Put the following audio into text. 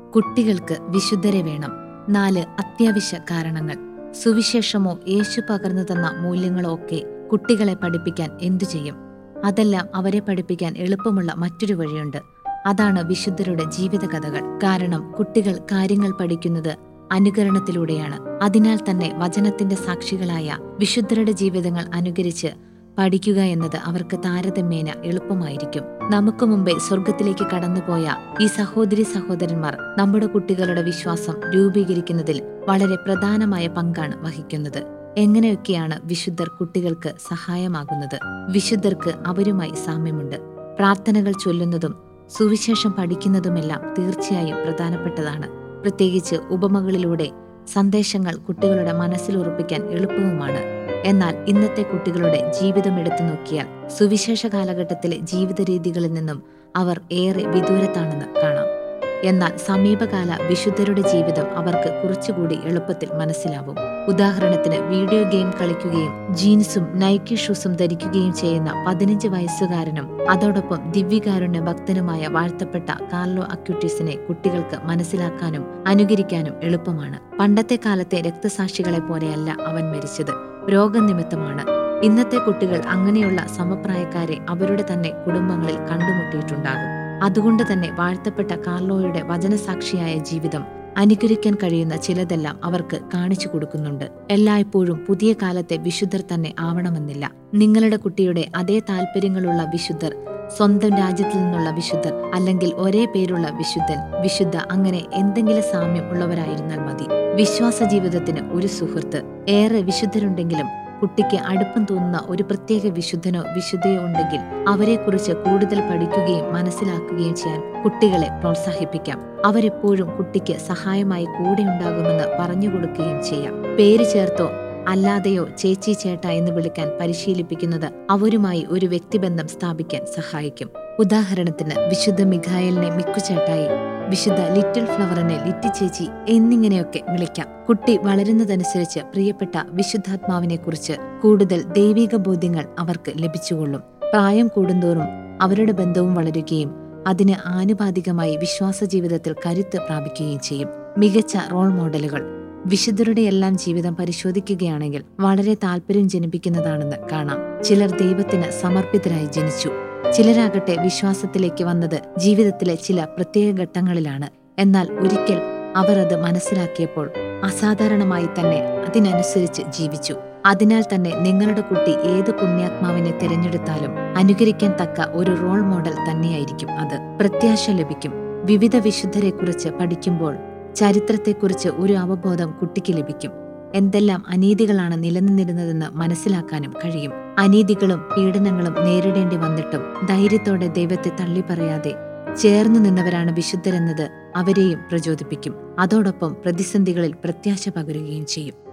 കുട്ടികൾക്ക് വിശുദ്ധരെ വേണം നാല് അത്യാവശ്യ കാരണങ്ങൾ സുവിശേഷമോ യേശു പകർന്നു തന്ന മൂല്യങ്ങളോ ഒക്കെ കുട്ടികളെ പഠിപ്പിക്കാൻ എന്തു ചെയ്യും അതെല്ലാം അവരെ പഠിപ്പിക്കാൻ എളുപ്പമുള്ള മറ്റൊരു വഴിയുണ്ട് അതാണ് വിശുദ്ധരുടെ ജീവിതകഥകൾ കാരണം കുട്ടികൾ കാര്യങ്ങൾ പഠിക്കുന്നത് അനുകരണത്തിലൂടെയാണ് അതിനാൽ തന്നെ വചനത്തിന്റെ സാക്ഷികളായ വിശുദ്ധരുടെ ജീവിതങ്ങൾ അനുകരിച്ച് പഠിക്കുക എന്നത് അവർക്ക് താരതമ്യേന എളുപ്പമായിരിക്കും നമുക്ക് മുമ്പേ സ്വർഗത്തിലേക്ക് കടന്നുപോയ ഈ സഹോദരി സഹോദരന്മാർ നമ്മുടെ കുട്ടികളുടെ വിശ്വാസം രൂപീകരിക്കുന്നതിൽ വളരെ പ്രധാനമായ പങ്കാണ് വഹിക്കുന്നത് എങ്ങനെയൊക്കെയാണ് വിശുദ്ധർ കുട്ടികൾക്ക് സഹായമാകുന്നത് വിശുദ്ധർക്ക് അവരുമായി സാമ്യമുണ്ട് പ്രാർത്ഥനകൾ ചൊല്ലുന്നതും സുവിശേഷം പഠിക്കുന്നതുമെല്ലാം തീർച്ചയായും പ്രധാനപ്പെട്ടതാണ് പ്രത്യേകിച്ച് ഉപമകളിലൂടെ സന്ദേശങ്ങൾ കുട്ടികളുടെ മനസ്സിൽ ഉറപ്പിക്കാൻ എളുപ്പവുമാണ് എന്നാൽ ഇന്നത്തെ കുട്ടികളുടെ ജീവിതം എടുത്തു നോക്കിയാൽ സുവിശേഷ കാലഘട്ടത്തിലെ ജീവിത രീതികളിൽ നിന്നും അവർ ഏറെ വിദൂരത്താണെന്ന് കാണാം എന്നാൽ സമീപകാല വിശുദ്ധരുടെ ജീവിതം അവർക്ക് കുറച്ചുകൂടി എളുപ്പത്തിൽ മനസ്സിലാവും ഉദാഹരണത്തിന് വീഡിയോ ഗെയിം കളിക്കുകയും ജീൻസും നൈക്കി ഷൂസും ധരിക്കുകയും ചെയ്യുന്ന പതിനഞ്ച് വയസ്സുകാരനും അതോടൊപ്പം ദിവ്യകാരുണ്യ ഭക്തനുമായ വാഴ്ത്തപ്പെട്ട കാർലോ അക്യൂട്ടീസിനെ കുട്ടികൾക്ക് മനസ്സിലാക്കാനും അനുകരിക്കാനും എളുപ്പമാണ് പണ്ടത്തെ കാലത്തെ രക്തസാക്ഷികളെ പോലെയല്ല അവൻ മരിച്ചത് രോഗനിമിത്തമാണ് ഇന്നത്തെ കുട്ടികൾ അങ്ങനെയുള്ള സമപ്രായക്കാരെ അവരുടെ തന്നെ കുടുംബങ്ങളിൽ കണ്ടുമുട്ടിയിട്ടുണ്ടാകും അതുകൊണ്ട് തന്നെ വാഴ്ത്തപ്പെട്ട കാർലോയുടെ വചനസാക്ഷിയായ ജീവിതം അനുകരിക്കാൻ കഴിയുന്ന ചിലതെല്ലാം അവർക്ക് കാണിച്ചു കൊടുക്കുന്നുണ്ട് എല്ലായ്പ്പോഴും പുതിയ കാലത്തെ വിശുദ്ധർ തന്നെ ആവണമെന്നില്ല നിങ്ങളുടെ കുട്ടിയുടെ അതേ താല്പര്യങ്ങളുള്ള വിശുദ്ധർ സ്വന്തം രാജ്യത്തിൽ നിന്നുള്ള വിശുദ്ധർ അല്ലെങ്കിൽ ഒരേ പേരുള്ള വിശുദ്ധൻ വിശുദ്ധ അങ്ങനെ എന്തെങ്കിലും സാമ്യം ഉള്ളവരായിരുന്നാൽ മതി വിശ്വാസ ജീവിതത്തിന് ഒരു സുഹൃത്ത് ഏറെ വിശുദ്ധരുണ്ടെങ്കിലും കുട്ടിക്ക് അടുപ്പം തോന്നുന്ന ഒരു പ്രത്യേക വിശുദ്ധനോ വിശുദ്ധയോ ഉണ്ടെങ്കിൽ അവരെക്കുറിച്ച് കൂടുതൽ പഠിക്കുകയും മനസ്സിലാക്കുകയും ചെയ്യാൻ കുട്ടികളെ പ്രോത്സാഹിപ്പിക്കാം അവരെപ്പോഴും കുട്ടിക്ക് സഹായമായി കൂടെയുണ്ടാകുമെന്ന് പറഞ്ഞു കൊടുക്കുകയും ചെയ്യാം പേര് ചേർത്തോ അല്ലാതെയോ ചേച്ചി ചേട്ട എന്ന് വിളിക്കാൻ പരിശീലിപ്പിക്കുന്നത് അവരുമായി ഒരു വ്യക്തിബന്ധം സ്ഥാപിക്കാൻ സഹായിക്കും ഉദാഹരണത്തിന് വിശുദ്ധ മിഖായലിനെ മിക്കുചേട്ടായി വിശുദ്ധ ലിറ്റിൽ ഫ്ലവറിനെ ലിറ്റി ചേച്ചി എന്നിങ്ങനെയൊക്കെ വിളിക്കാം കുട്ടി വളരുന്നതനുസരിച്ച് പ്രിയപ്പെട്ട വിശുദ്ധാത്മാവിനെക്കുറിച്ച് കൂടുതൽ ദൈവിക ബോധ്യങ്ങൾ അവർക്ക് ലഭിച്ചുകൊള്ളും പ്രായം കൂടുന്തോറും അവരുടെ ബന്ധവും വളരുകയും അതിന് ആനുപാതികമായി വിശ്വാസ ജീവിതത്തിൽ കരുത്ത് പ്രാപിക്കുകയും ചെയ്യും മികച്ച റോൾ മോഡലുകൾ വിശുദ്ധരുടെ എല്ലാം ജീവിതം പരിശോധിക്കുകയാണെങ്കിൽ വളരെ താല്പര്യം ജനിപ്പിക്കുന്നതാണെന്ന് കാണാം ചിലർ ദൈവത്തിന് സമർപ്പിതരായി ജനിച്ചു ചിലരാകട്ടെ വിശ്വാസത്തിലേക്ക് വന്നത് ജീവിതത്തിലെ ചില പ്രത്യേക ഘട്ടങ്ങളിലാണ് എന്നാൽ ഒരിക്കൽ അവർ അത് മനസ്സിലാക്കിയപ്പോൾ അസാധാരണമായി തന്നെ അതിനനുസരിച്ച് ജീവിച്ചു അതിനാൽ തന്നെ നിങ്ങളുടെ കുട്ടി ഏത് പുണ്യാത്മാവിനെ തിരഞ്ഞെടുത്താലും അനുകരിക്കാൻ തക്ക ഒരു റോൾ മോഡൽ തന്നെയായിരിക്കും അത് പ്രത്യാശ ലഭിക്കും വിവിധ വിശുദ്ധരെക്കുറിച്ച് പഠിക്കുമ്പോൾ ചരിത്രത്തെക്കുറിച്ച് ഒരു അവബോധം കുട്ടിക്ക് ലഭിക്കും എന്തെല്ലാം അനീതികളാണ് നിലനിന്നിരുന്നതെന്ന് മനസ്സിലാക്കാനും കഴിയും അനീതികളും പീഡനങ്ങളും നേരിടേണ്ടി വന്നിട്ടും ധൈര്യത്തോടെ ദൈവത്തെ തള്ളിപ്പറയാതെ ചേർന്നു നിന്നവരാണ് വിശുദ്ധരെന്നത് അവരെയും പ്രചോദിപ്പിക്കും അതോടൊപ്പം പ്രതിസന്ധികളിൽ പ്രത്യാശ പകരുകയും ചെയ്യും